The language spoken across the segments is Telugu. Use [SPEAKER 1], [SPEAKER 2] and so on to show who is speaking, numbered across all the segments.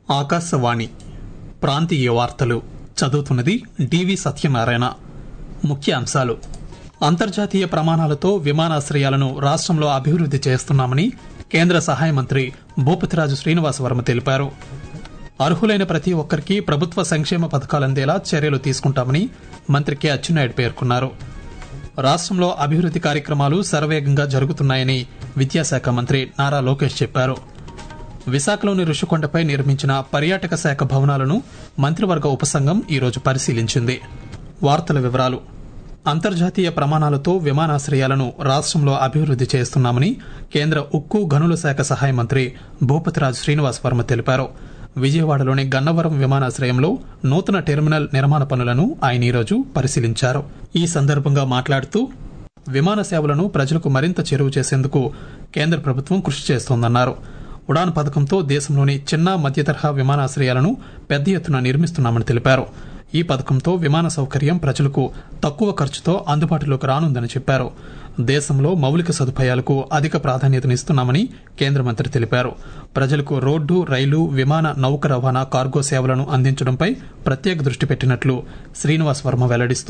[SPEAKER 1] ఆకాశవాణి ప్రాంతీయ వార్తలు చదువుతున్నది డివి సత్యనారాయణ ముఖ్య అంశాలు అంతర్జాతీయ ప్రమాణాలతో విమానాశ్రయాలను రాష్ట్రంలో అభివృద్ది చేస్తున్నామని కేంద్ర సహాయ మంత్రి భూపతిరాజు శ్రీనివాసవర్మ తెలిపారు అర్హులైన ప్రతి ఒక్కరికి ప్రభుత్వ సంక్షేమ పథకాలు అందేలా చర్యలు తీసుకుంటామని మంత్రి కె అచ్చెన్నాయుడు పేర్కొన్నారు రాష్ట్రంలో అభివృద్ది కార్యక్రమాలు శరవేగంగా జరుగుతున్నాయని విద్యాశాఖ మంత్రి నారా లోకేష్ చెప్పారు విశాఖలోని రుషికొండపై నిర్మించిన పర్యాటక శాఖ భవనాలను మంత్రివర్గ ఉపసంఘం ఈరోజు పరిశీలించింది వార్తల వివరాలు అంతర్జాతీయ ప్రమాణాలతో విమానాశ్రయాలను రాష్ట్రంలో అభివృద్ది చేస్తున్నామని కేంద్ర ఉక్కు గనుల శాఖ సహాయ మంత్రి భూపతిరాజు శ్రీనివాస్ వర్మ తెలిపారు విజయవాడలోని గన్నవరం విమానాశ్రయంలో నూతన టెర్మినల్ నిర్మాణ పనులను ఆయన ఈరోజు పరిశీలించారు ఈ సందర్భంగా మాట్లాడుతూ విమాన సేవలను ప్రజలకు మరింత చేరువ చేసేందుకు కేంద్ర ప్రభుత్వం కృషి చేస్తోందన్నారు ఉడాన్ పథకంతో దేశంలోని చిన్న మధ్య తరహా విమానాశ్రయాలను పెద్ద ఎత్తున నిర్మిస్తున్నామని తెలిపారు ఈ పథకంతో విమాన సౌకర్యం ప్రజలకు తక్కువ ఖర్చుతో అందుబాటులోకి రానుందని చెప్పారు దేశంలో మౌలిక సదుపాయాలకు అధిక ప్రాధాన్యతనిస్తున్నామని కేంద్ర మంత్రి తెలిపారు ప్రజలకు రోడ్డు రైలు విమాన నౌక రవాణా కార్గో సేవలను అందించడంపై ప్రత్యేక దృష్టి పెట్టినట్లు శ్రీనివాస్ వర్మ వెల్లడిస్తూ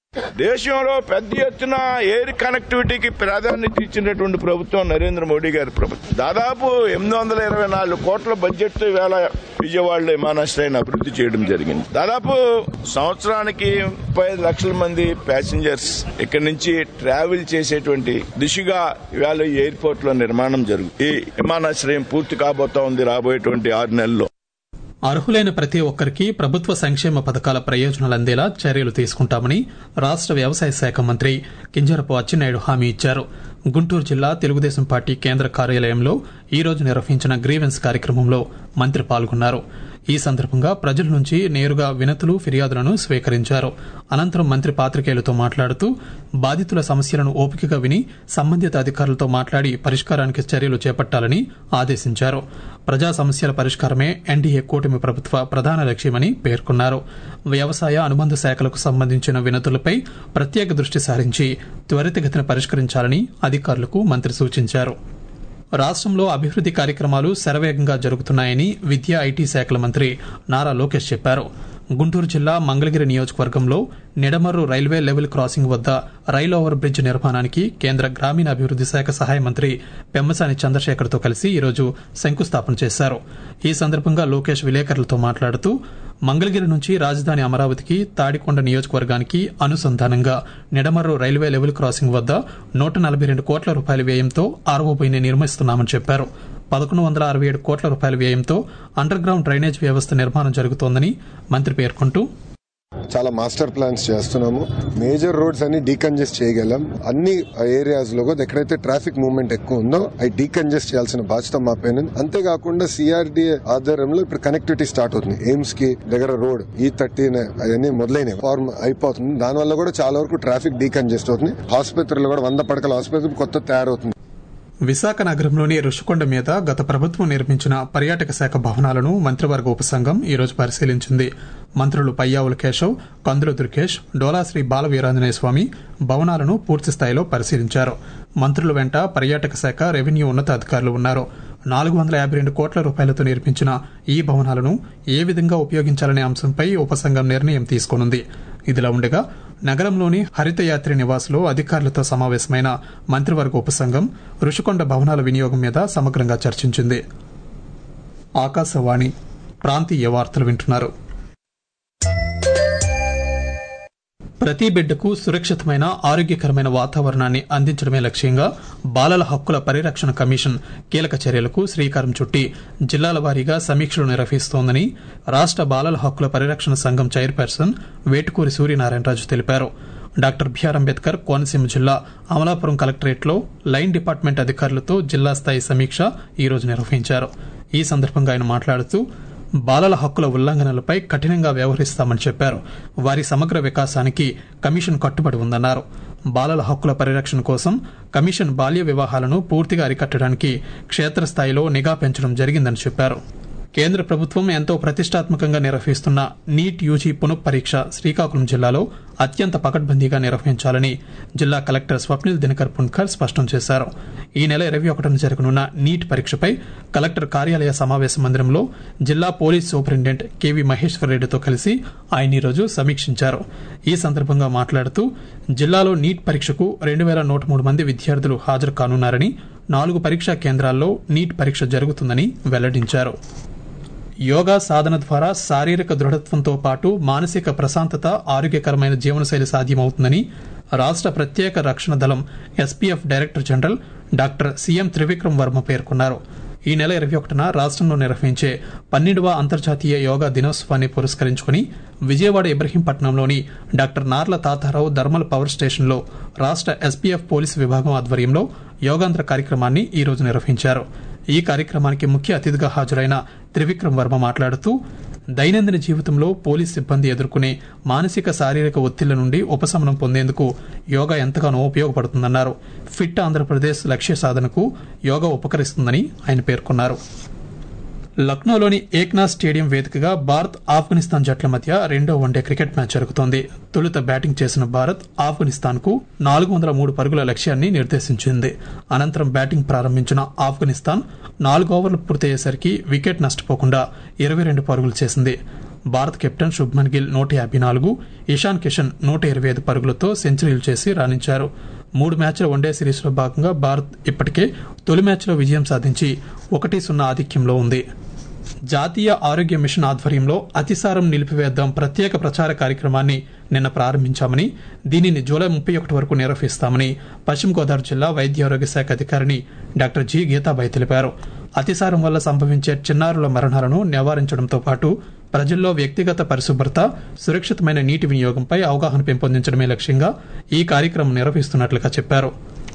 [SPEAKER 2] దేశంలో పెద్ద ఎత్తున ఎయిర్ కనెక్టివిటీకి ప్రాధాన్యత ఇచ్చినటువంటి ప్రభుత్వం నరేంద్ర మోడీ గారి ప్రభుత్వం దాదాపు ఎనిమిది వందల ఇరవై నాలుగు కోట్ల బడ్జెట్ తో ఇవాళ విజయవాడలో విమానాశ్రయాన్ని అభివృద్ధి చేయడం జరిగింది దాదాపు సంవత్సరానికి ముప్పై ఐదు లక్షల మంది ప్యాసింజర్స్ ఇక్కడి నుంచి ట్రావెల్ చేసేటువంటి దిశగా ఇవాళ ఈ ఎయిర్పోర్ట్ లో నిర్మాణం జరుగుతుంది ఈ విమానాశ్రయం పూర్తి కాబోతా ఉంది రాబోయేటువంటి ఆరు నెలల్లో
[SPEAKER 1] అర్హులైన ప్రతి ఒక్కరికి ప్రభుత్వ సంక్షేమ పథకాల ప్రయోజనాలు అందేలా చర్యలు తీసుకుంటామని రాష్ట వ్యవసాయ శాఖ మంత్రి కింజరపు అచ్చెన్నాయుడు హామీ ఇచ్చారు గుంటూరు జిల్లా తెలుగుదేశం పార్టీ కేంద్ర కార్యాలయంలో ఈ రోజు నిర్వహించిన గ్రీవెన్స్ కార్యక్రమంలో మంత్రి పాల్గొన్నారు ఈ సందర్భంగా ప్రజల నుంచి నేరుగా వినతులు ఫిర్యాదులను స్వీకరించారు అనంతరం మంత్రి పాత్రికేయులతో మాట్లాడుతూ బాధితుల సమస్యలను ఓపికగా విని సంబంధిత అధికారులతో మాట్లాడి పరిష్కారానికి చర్యలు చేపట్టాలని ఆదేశించారు ప్రజా సమస్యల పరిష్కారమే ఎన్డీఏ కూటమి ప్రభుత్వ ప్రధాన లక్ష్యమని పేర్కొన్నారు వ్యవసాయ అనుబంధ శాఖలకు సంబంధించిన వినతులపై ప్రత్యేక దృష్టి సారించి త్వరితగతిన పరిష్కరించాలని అధికారులకు మంత్రి సూచించారు రాష్ట్రంలో అభివృద్ది కార్యక్రమాలు శరవేగంగా జరుగుతున్నాయని విద్యా ఐటీ శాఖల మంత్రి నారా లోకేష్ చెప్పారు గుంటూరు జిల్లా మంగళగిరి నియోజకవర్గంలో నిడమర్రు రైల్వే లెవెల్ క్రాసింగ్ వద్ద రైల్ ఓవర్ బ్రిడ్జ్ నిర్మాణానికి కేంద్ర గ్రామీణాభివృద్ది శాఖ సహాయ మంత్రి పెమ్మసాని చంద్రశేఖర్తో కలిసి ఈరోజు శంకుస్థాపన చేశారు ఈ సందర్భంగా లోకేష్ విలేకరులతో మాట్లాడుతూ మంగళగిరి నుంచి రాజధాని అమరావతికి తాడికొండ నియోజకవర్గానికి అనుసంధానంగా నిడమర్రు రైల్వే లెవెల్ క్రాసింగ్ వద్ద నూట నలభై రెండు కోట్ల రూపాయల వ్యయంతో ఆర్ఓబీని నిర్మిస్తున్నామని చెప్పారు పదకొండు వందల అరవై ఏడు కోట్ల రూపాయల వ్యయంతో అండర్ గ్రౌండ్ డ్రైనేజ్ వ్యవస్థ నిర్మాణం జరుగుతోందని మంత్రి పేర్కొంటూ
[SPEAKER 3] చాలా మాస్టర్ ప్లాన్స్ చేస్తున్నాము మేజర్ రోడ్స్ అన్ని డీకంజెస్ట్ చేయగలం అన్ని ఏరియాస్ లో కూడా ఎక్కడైతే ట్రాఫిక్ మూవ్మెంట్ ఎక్కువ ఉందో అవి డీకంజెస్ట్ చేయాల్సిన బాధ్యత మా పైన ఉంది. అంతేకాకుండా సిఆర్డీఏ ఆధ్వర్యంలో ఇప్పుడు కనెక్టివిటీ స్టార్ట్ అవుతుంది ఎయిమ్స్ కి దగ్గర రోడ్ ఈ థర్టీ అవన్నీ మొదలైనవి ఫార్మ్ అయిపోతుంది దానివల్ల కూడా చాలా వరకు ట్రాఫిక్ డీకంజెస్ట్ అవుతుంది ఆసుపత్రులు కూడా వంద పడకల ఆసుపత్రి కొత్త తయారవుతుంది
[SPEAKER 1] విశాఖ నగరంలోని రుషికొండ మీద గత ప్రభుత్వం నిర్మించిన పర్యాటక శాఖ భవనాలను మంత్రివర్గ ఉపసంఘం ఈ రోజు పరిశీలించింది మంత్రులు పయ్యావుల కేశవ్ కందుల దుర్గేష్ డోలాశ్రీ బాల వీరాంజనేయ స్వామి భవనాలను పూర్తి స్థాయిలో పరిశీలించారు మంత్రుల వెంట పర్యాటక శాఖ రెవెన్యూ ఉన్నతాధికారులు ఉన్నారు నాలుగు వందల యాభై రెండు కోట్ల రూపాయలతో నిర్మించిన ఈ భవనాలను ఏ విధంగా ఉపయోగించాలనే అంశంపై ఉపసంఘం నిర్ణయం తీసుకోనుంది ఇదిలా ఉండగా నగరంలోని హరితయాత్రి నివాసులో అధికారులతో సమావేశమైన మంత్రివర్గ ఉపసంఘం రుషికొండ భవనాల వినియోగం మీద సమగ్రంగా చర్చించింది ఆకాశవాణి ప్రాంతీయ వార్తలు వింటున్నారు ప్రతి బిడ్డకు సురక్షితమైన ఆరోగ్యకరమైన వాతావరణాన్ని అందించడమే లక్ష్యంగా బాలల హక్కుల పరిరక్షణ కమిషన్ కీలక చర్యలకు శ్రీకారం చుట్టి జిల్లాల వారీగా సమీక్షలు నిర్వహిస్తోందని రాష్ట బాలల హక్కుల పరిరక్షణ సంఘం చైర్పర్సన్ వేటుకూరి సూర్యనారాయణరాజు తెలిపారు డాక్టర్ బిఆర్ అంబేద్కర్ కోనసీమ జిల్లా అమలాపురం కలెక్టరేట్లో లైన్ డిపార్ట్మెంట్ అధికారులతో జిల్లా స్థాయి సమీక్ష ఈ రోజు నిర్వహించారు ఈ సందర్భంగా ఆయన మాట్లాడుతూ బాలల హక్కుల ఉల్లంఘనలపై కఠినంగా వ్యవహరిస్తామని చెప్పారు వారి సమగ్ర వికాసానికి కమిషన్ కట్టుబడి ఉందన్నారు బాలల హక్కుల పరిరక్షణ కోసం కమిషన్ బాల్య వివాహాలను పూర్తిగా అరికట్టడానికి క్షేత్రస్థాయిలో నిఘా పెంచడం జరిగిందని చెప్పారు కేంద్ర ప్రభుత్వం ఎంతో ప్రతిష్టాత్మకంగా నిర్వహిస్తున్న నీట్ యూజీ పునఃపరీక్ష శ్రీకాకుళం జిల్లాలో అత్యంత పకడ్బందీగా నిర్వహించాలని జిల్లా కలెక్టర్ స్వప్నిల్ దినకర్ పున్కర్ స్పష్టం చేశారు ఈ నెల ఇరవై ఒకటిన జరగనున్న నీట్ పరీక్షపై కలెక్టర్ కార్యాలయ సమావేశ మందిరంలో జిల్లా పోలీస్ సూపరింటెండెంట్ కెవి మహేశ్వర్ రెడ్డితో కలిసి ఆయన ఈరోజు సమీక్షించారు ఈ సందర్భంగా మాట్లాడుతూ జిల్లాలో నీట్ పరీక్షకు రెండు వేల నూట మూడు మంది విద్యార్థులు హాజరు కానున్నారని నాలుగు పరీక్షా కేంద్రాల్లో నీట్ పరీక్ష జరుగుతుందని వెల్లడించారు యోగా సాధన ద్వారా శారీరక దృఢత్వంతో పాటు మానసిక ప్రశాంతత ఆరోగ్యకరమైన జీవనశైలి సాధ్యమవుతుందని రాష్ట్ర ప్రత్యేక రక్షణ దళం SPF director general doctor CM Trivikram Varma పేర్కొన్నారు ఈ నెల ఇరవై ఒకటిన రాష్ట్రంలో నిర్వహించే పన్నెండవ అంతర్జాతీయ యోగా దినోత్సవాన్ని పురస్కరించుకుని విజయవాడ ఇబ్రహీంపట్నంలోని doctor Narla Tatarao thermal power స్టేషన్లో రాష్ట్ర ఎస్పీఎఫ్ పోలీసు విభాగం ఆధ్వర్యంలో యోగాంధ్ర కార్యక్రమాన్ని ఈ రోజు నిర్వహించారు ఈ కార్యక్రమానికి ముఖ్య అతిథిగా హాజరైన త్రివిక్రమ్ వర్మ మాట్లాడుతూ దైనందిన జీవితంలో పోలీస్ సిబ్బంది ఎదుర్కొనే మానసిక శారీరక ఒత్తిళ్ల నుండి ఉపశమనం పొందేందుకు యోగా ఎంతగానో ఉపయోగపడుతుందన్నారు ఫిట్ ఆంధ్రప్రదేశ్ లక్ష్య సాధనకు యోగా ఉపకరిస్తుందని ఆయన పేర్కొన్నారు లక్నోలోని ఏక్నాథ్ స్టేడియం వేదికగా భారత్ ఆఫ్ఘనిస్తాన్ జట్ల మధ్య రెండో వన్డే క్రికెట్ మ్యాచ్ జరుగుతోంది తొలుత బ్యాటింగ్ చేసిన భారత్ ఆఫ్ఘనిస్తాన్ కు నాలుగు వందల మూడు పరుగుల లక్ష్యాన్ని నిర్దేశించింది అనంతరం బ్యాటింగ్ ప్రారంభించిన ఆఫ్ఘనిస్తాన్ నాలుగు ఓవర్లు పూర్తయ్యేసరికి వికెట్ నష్టపోకుండా ఇరవై రెండు పరుగులు చేసింది భారత్ కెప్టెన్ శుభ్మన్ గిల్ నూట యాభై నాలుగు ఇషాన్ కిషన్ నూట ఇరవై ఐదు పరుగులతో సెంచరీలు చేసి రాణించారు మూడు మ్యాచ్ల వన్డే సిరీస్లో భాగంగా భారత్ ఇప్పటికే తొలి మ్యాచ్లో విజయం సాధించి ఒకటి సున్నా ఆధిక్యంలో ఉంది జాతీయ ఆరోగ్య మిషన్ ఆధ్వర్యంలో అతిసారం నిలిపివేద్దాం ప్రత్యేక ప్రచార కార్యక్రమాన్ని నిన్న ప్రారంభించామని దీనిని జూలై ముప్పై ఒకటి వరకు నిర్వహిస్తామని పశ్చిమ గోదావరి జిల్లా వైద్య ఆరోగ్య శాఖ అధికారిని డాక్టర్ జి గీతాబాయి తెలిపారు అతిసారం వల్ల సంభవించే చిన్నారుల మరణాలను నివారించడంతో పాటు ప్రజల్లో వ్యక్తిగత పరిశుభ్రత సురక్షితమైన నీటి వినియోగంపై అవగాహన పెంపొందించడమే లక్ష్యంగా ఈ కార్యక్రమం నిర్వహిస్తున్నట్లుగా చెప్పారు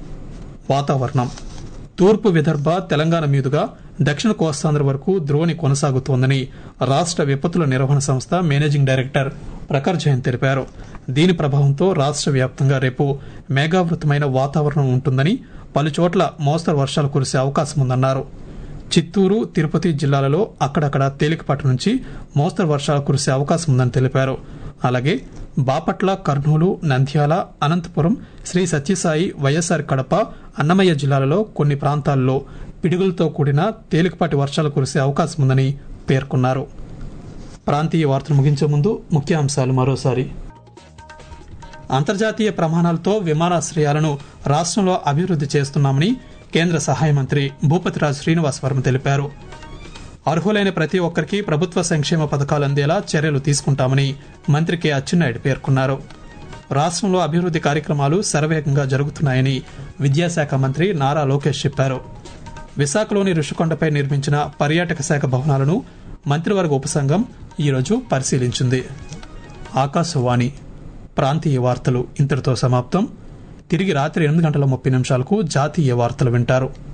[SPEAKER 1] వాతావరణం తూర్పు విదర్భ తెలంగాణ మీదుగా దక్షిణ కోస్తాంధ్ర వరకు ద్రోణి కొనసాగుతోందని రాష్ట్ర విపత్తుల నిర్వహణ సంస్థ మేనేజింగ్ డైరెక్టర్ ప్రఖర్ జైన్ తెలిపారు దీని ప్రభావంతో రాష్ట్ర వ్యాప్తంగా రేపు మేఘావృతమైన వాతావరణం ఉంటుందని పలుచోట్ల మోస్తరు వర్షాలు కురిసే అవకాశం ఉందన్నారు చిత్తూరు తిరుపతి జిల్లాలలో అక్కడక్కడ తేలికపాటి నుంచి మోస్తరు వర్షాలు కురిసే అవకాశం ఉందని తెలిపారు అలాగే బాపట్ల కర్నూలు నంద్యాల అనంతపురం శ్రీ సత్యసాయి వైఎస్ఆర్ కడప అన్నమయ్య జిల్లాలలో కొన్ని ప్రాంతాల్లో పిడుగులతో కూడిన తేలికపాటి వర్షాలు కురిసే అవకాశం ఉందని పేర్కొన్నారు ప్రాంతీయ వార్తలు ముగించే ముందు ముఖ్యాంశాలు మరోసారి అంతర్జాతీయ ప్రమాణాలతో విమానాశ్రయాలను రాష్ట్రంలో అభివృద్ధి చేస్తున్నామని కేంద్ర సహాయ మంత్రి భూపతిరాజ్ శ్రీనివాస్ వర్మ తెలిపారు అర్హులైన ప్రతి ఒక్కరికి ప్రభుత్వ సంక్షేమ పథకాలు అందేలా చర్యలు తీసుకుంటామని మంత్రి కె అచ్చెన్నాయుడు పేర్కొన్నారు రాష్ట్రంలో అభివృద్ధి కార్యక్రమాలు శరవేగంగా జరుగుతున్నాయని విద్యాశాఖ మంత్రి నారా లోకేష్ చెప్పారు విశాఖలోని ఋషికొండపై నిర్మించిన పర్యాటక శాఖ భవనాలను మంత్రివర్గ ఉపసంఘం ఈరోజు పరిశీలించింది ఆకాశవాణి ప్రాంతీయ వార్తలు ఇంతటితో సమాప్తం తిరిగి రాత్రి ఎనిమిది గంటల ముప్పై నిమిషాలకు జాతీయ వార్తలు వింటారు